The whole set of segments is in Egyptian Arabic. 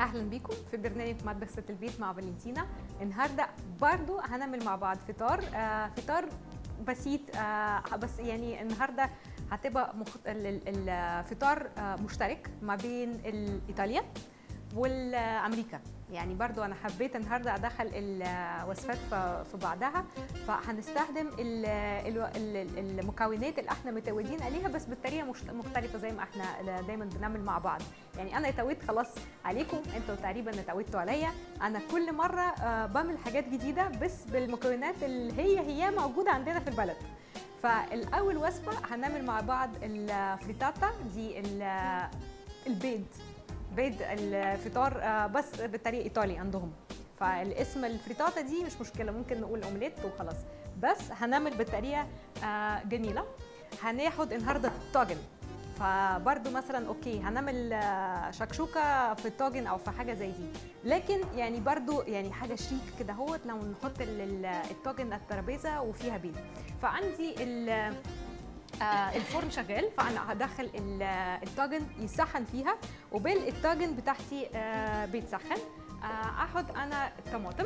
اهلا بيكم في برنامج مطبخ ست البيت مع فالنتينا النهارده برضو هنعمل مع بعض فطار آه فطار بسيط آه بس يعني النهارده هتبقى مخ... ال- ال- الفطار آه مشترك ما بين ال- ايطاليا والامريكا يعني برضو انا حبيت النهارده ادخل الوصفات ف- في بعضها فهنستخدم ال- ال- ال- المكونات اللي احنا متعودين عليها بس بطريقه مش- مختلفه زي ما احنا دايما بنعمل مع بعض يعني انا اتعودت خلاص عليكم انتوا تقريبا اتعودتوا عليا انا كل مره آه، بعمل حاجات جديده بس بالمكونات اللي هي هي موجوده عندنا في البلد فالاول وصفه هنعمل مع بعض الفريتاتا دي ال- البيض بيض الفطار آه، بس بالطريقه ايطالي عندهم فالاسم الفريتاتا دي مش مشكله ممكن نقول اومليت وخلاص بس هنعمل بطريقه آه، جميله هناخد النهارده طاجن فبرضو مثلا اوكي هنعمل آه، شكشوكه في الطاجن او في حاجه زي دي لكن يعني برضو يعني حاجه شيك كده هوت لو نحط ال- ال- الطاجن على الترابيزه وفيها بيض فعندي ال- آه، الفرن شغال فانا هدخل ال- الطاجن يسخن فيها وبال الطاجن بتاعتي آه، بيتسخن آه، اخد انا الطماطم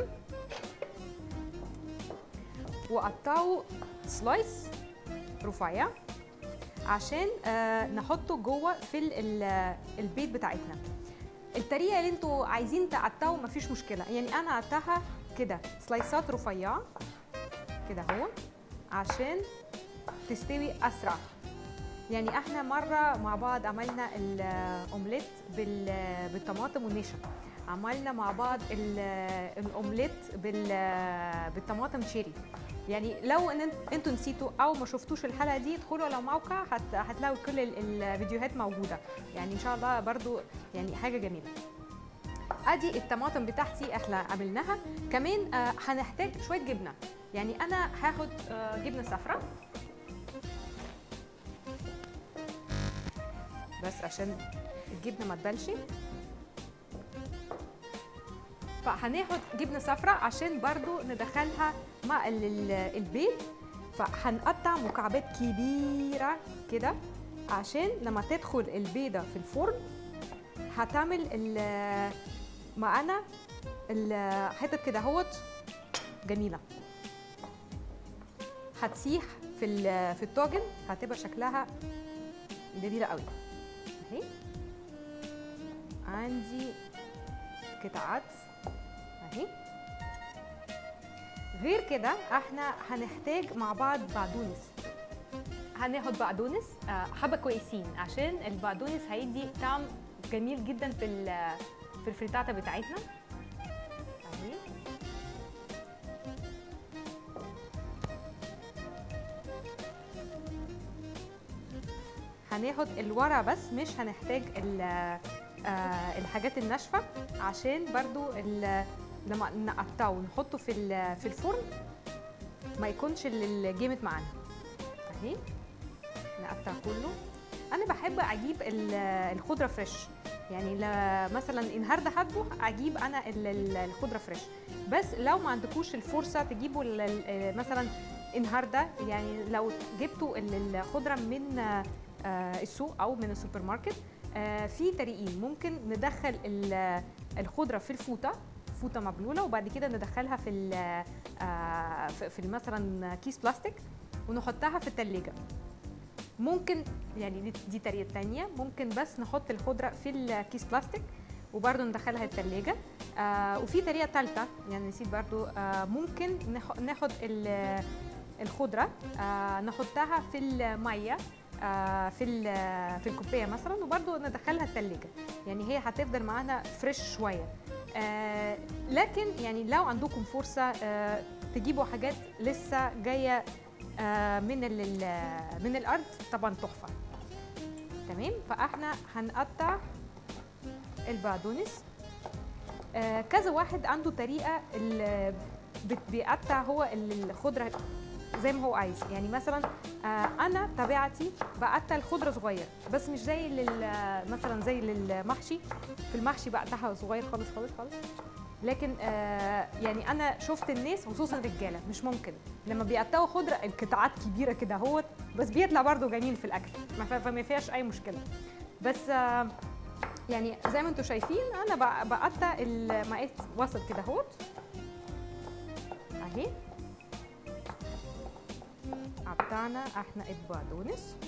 واقطعه سلايس رفيع عشان آه، نحطه جوه في ال- ال- البيض بتاعتنا الطريقه اللي انتوا عايزين تقطعوا مفيش مشكله يعني انا قطعها كده سلايسات رفيعه كده هو عشان تستوي اسرع يعني احنا مره مع بعض عملنا الاومليت بال- بالطماطم والنشا عملنا مع بعض ال- الاومليت بال- بالطماطم تشيري يعني لو ان انت- انتوا نسيتوا او ما شفتوش الحلقه دي ادخلوا على الموقع هت- هتلاقوا كل ال- الفيديوهات موجوده يعني ان شاء الله برضو يعني حاجه جميله ادي الطماطم بتاعتي احنا عملناها كمان آه، هنحتاج شويه جبنه يعني انا هاخد آه، جبنه صفراء بس عشان الجبنه ما تبلش فهناخد جبنه صفراء عشان برضو ندخلها مع ال- ال- البيض فهنقطع مكعبات كبيره كده عشان لما تدخل البيضه في الفرن هتعمل ال- معانا الحتت كده اهوت جميله هتسيح في ال- في الطاجن هتبقى شكلها جميله قوي اهي عندي قطعات اهي غير كده احنا هنحتاج مع بعض بقدونس هناخد بقدونس آه، حبه كويسين عشان البقدونس هيدي طعم جميل جدا في ال- في الفريتاتا بتاعتنا اهي هناخد الورق بس مش هنحتاج ال- آه، الحاجات الناشفه عشان برضو ال- لما نقطعه ونحطه في ال- في الفرن ما يكونش ال- الجامد معانا اهي نقطع كله انا بحب اجيب ال- الخضره فريش يعني ل- مثلا النهارده هطبخ اجيب انا ال- ال- الخضره فريش بس لو ما عندكوش الفرصه تجيبوا ال- ال- مثلا النهارده يعني لو جبتوا ال- الخضره من آه، السوق او من السوبر ماركت آه، في طريقين ممكن ندخل ال- الخضره في الفوطه فوطه مبلوله وبعد كده ندخلها في ال- آه، في في مثلا كيس بلاستيك ونحطها في الثلاجه ممكن يعني دي- دي طريقه تانية ممكن بس نحط الخضره في الكيس بلاستيك وبرده ندخلها الثلاجه آه وفي طريقه ثالثه يعني نسيت برضو آه ممكن نح- ناخد ال- الخضره آه نحطها في الميه آه في ال- في الكوبايه مثلا وبرده ندخلها الثلاجه يعني هي هتفضل معانا فريش شويه آه لكن يعني لو عندكم فرصه آه تجيبوا حاجات لسه جايه آه من ال- ال- من الارض طبعا تحفه تمام فاحنا هنقطع البقدونس آه كذا واحد عنده طريقه ال- بت- بيقطع هو ال- الخضره زي ما هو عايز يعني مثلا آه انا طبيعتي بقطع الخضره صغير بس مش زي لل- مثلا زي للمحشي في المحشي بقطعها صغير خالص خالص خالص لكن آه يعني انا شفت الناس خصوصا الرجاله مش ممكن لما بيقطعوا خضره القطعات كبيره كده اهوت بس بيطلع برضو جميل في الاكل ما ف- فما فيهاش اي مشكله بس آه يعني زي ما انتم شايفين انا بق- بقطع المقاس وسط كده اهوت اهي قطعنا احنا البقدونس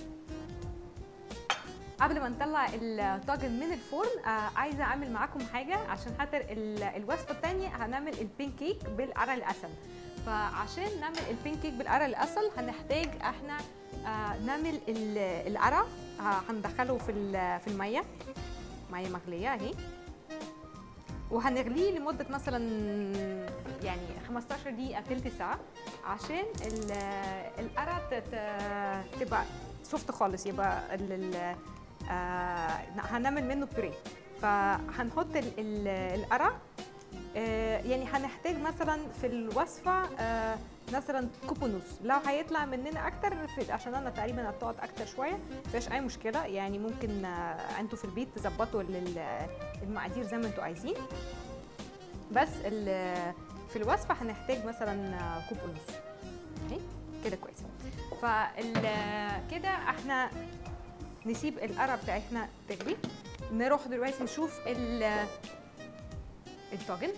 قبل ما نطلع الطاجن من الفرن آه عايزه اعمل معاكم حاجه عشان خاطر ال- الوصفه الثانيه هنعمل البين كيك بالقرع العسل فعشان نعمل البين كيك بالقرع العسل هنحتاج احنا آه نعمل ال- القرع آه هندخله في ال- في الميه ميه مغليه اهي وهنغليه لمده مثلا يعني 15 دقيقه تلت ساعه عشان ال- القرع تت- تبقى سوفت خالص يبقى ال- ال- آه هنعمل منه بوريه فهنحط ال- ال- القرع آه، يعني هنحتاج مثلا في الوصفه آه، مثلا كوب ونص لو هيطلع مننا اكتر في عشان انا تقريبا هتقعد اكتر شويه مفيش اي مشكله يعني ممكن آه، انتوا في البيت تظبطوا لل- المقادير زي ما انتوا عايزين بس ال- في الوصفه هنحتاج مثلا آه، كوب ونص اهي كده كويس فال كده احنا نسيب القرع بتاعتنا تغلي نروح دلوقتي نشوف ال- الطاجن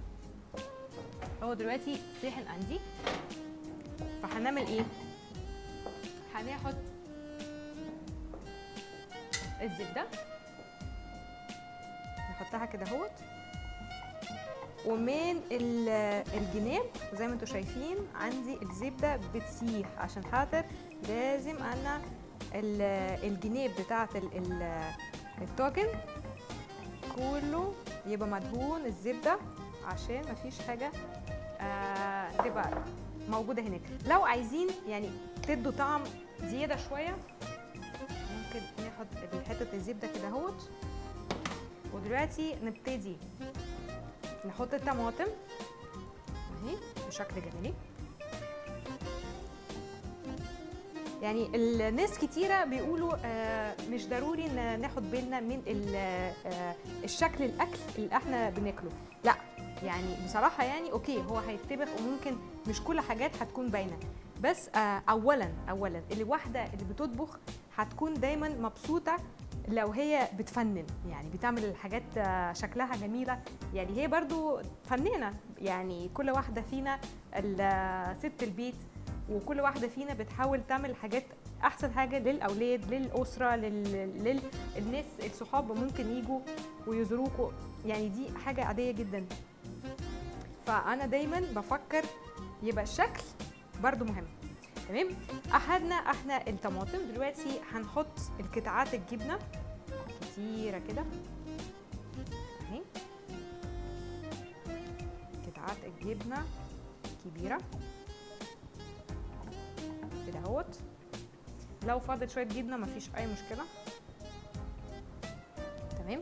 هو دلوقتي سخن عندي فهنعمل ايه هناخد الزبده نحطها كده اهوت ومن ال- الجناب زي ما انتم شايفين عندي الزبده بتسيح عشان خاطر لازم انا ال- الجناب بتاعت ال- ال- الطاجن كله يبقى مدهون الزبده عشان مفيش حاجه آه تبقى موجوده هناك لو عايزين يعني تدوا طعم زياده شويه ممكن ناخد حته الزبده كده اهوت ودلوقتي نبتدي نحط الطماطم اهي بشكل جميل يعني الناس كتيرة بيقولوا آه، مش ضروري ان ناخد بالنا من ال- آه، الشكل الاكل اللي احنا بناكله لا يعني بصراحة يعني اوكي هو هيتطبخ وممكن مش كل حاجات هتكون باينة بس آه، اولا اولا الواحدة اللي بتطبخ هتكون دايما مبسوطة لو هي بتفنن يعني بتعمل الحاجات آه، شكلها جميلة يعني هي برضو فنانة يعني كل واحدة فينا ال- ست البيت وكل واحدة فينا بتحاول تعمل حاجات أحسن حاجة للأولاد للأسرة لل... للناس الصحاب ممكن يجوا ويزوروكوا يعني دي حاجة عادية جدا فأنا دايما بفكر يبقى الشكل برضو مهم تمام أخدنا احنا الطماطم دلوقتي هنحط القطعات الجبنة كتيرة كده اهي قطعات الجبنة كبيرة كده اهوت لو فاضل شويه جبنه مفيش اي مشكله تمام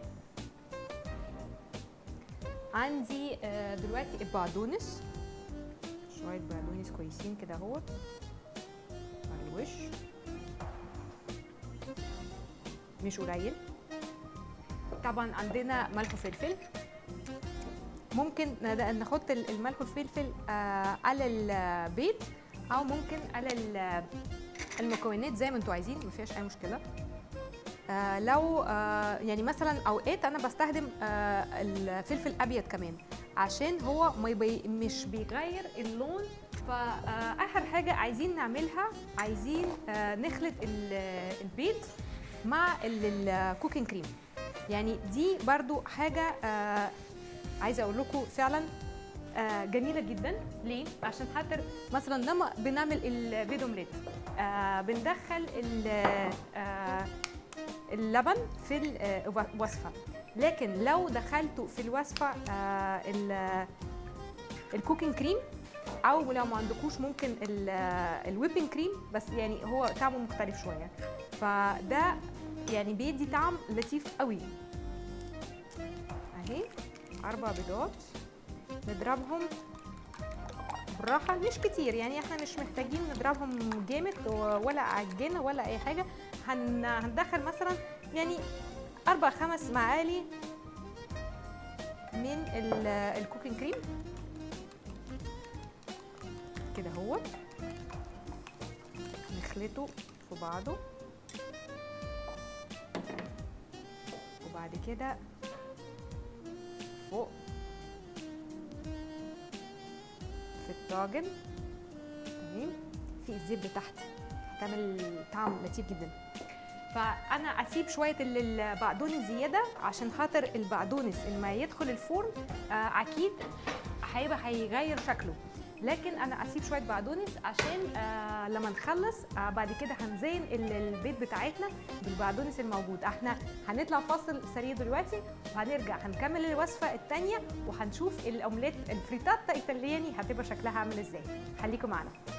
عندي آه، دلوقتي البقدونس شويه بقدونس كويسين كده اهوت على الوش مش قليل طبعا عندنا ملح وفلفل ممكن ن- نحط ال- الملح والفلفل آه، على البيض او ممكن على ال- المكونات زي ما انتوا عايزين ما فيهاش اي مشكله آه لو آه يعني مثلا اوقات انا بستخدم آه الفلفل الابيض كمان عشان هو ما يبي مش بيغير اللون فاخر حاجه عايزين نعملها عايزين آه نخلط ال- البيض مع الكوكينج كريم يعني دي برضو حاجه آه عايزه اقول لكم فعلا آه، جميله جدا ليه عشان خاطر مثلا لما بنعمل البيض اومليت آه، بندخل ال- آه، اللبن في الوصفه لكن لو دخلته في الوصفه آه، ال- الكوكينج كريم او لو ما عندكوش ممكن ال- الويبنج كريم بس يعني هو طعمه مختلف شويه فده يعني بيدي طعم لطيف قوي اهي اربع بيضات نضربهم بالراحه مش كتير يعني احنا مش محتاجين نضربهم جامد و- ولا عجينه ولا اي حاجه هن... هندخل مثلا يعني اربع خمس معالي من ال- الكوكينج كريم كده هو نخلطه في بعضه وبعد كده فوق في الطاجن تمام في الزبده تحت هتعمل طعم لطيف جدا فانا اسيب شويه ال- البقدونس زياده عشان خاطر البقدونس لما يدخل الفرن آه اكيد هيبقى هيغير شكله لكن انا اسيب شويه بقدونس عشان آه لما نخلص آه بعد كده هنزين ال- البيت بتاعتنا بالبقدونس الموجود احنا هنطلع فاصل سريع دلوقتي وهنرجع هنكمل الوصفه الثانيه وهنشوف الاومليت الفريتاتا ايطالياني هتبقى شكلها عامل ازاي خليكم معانا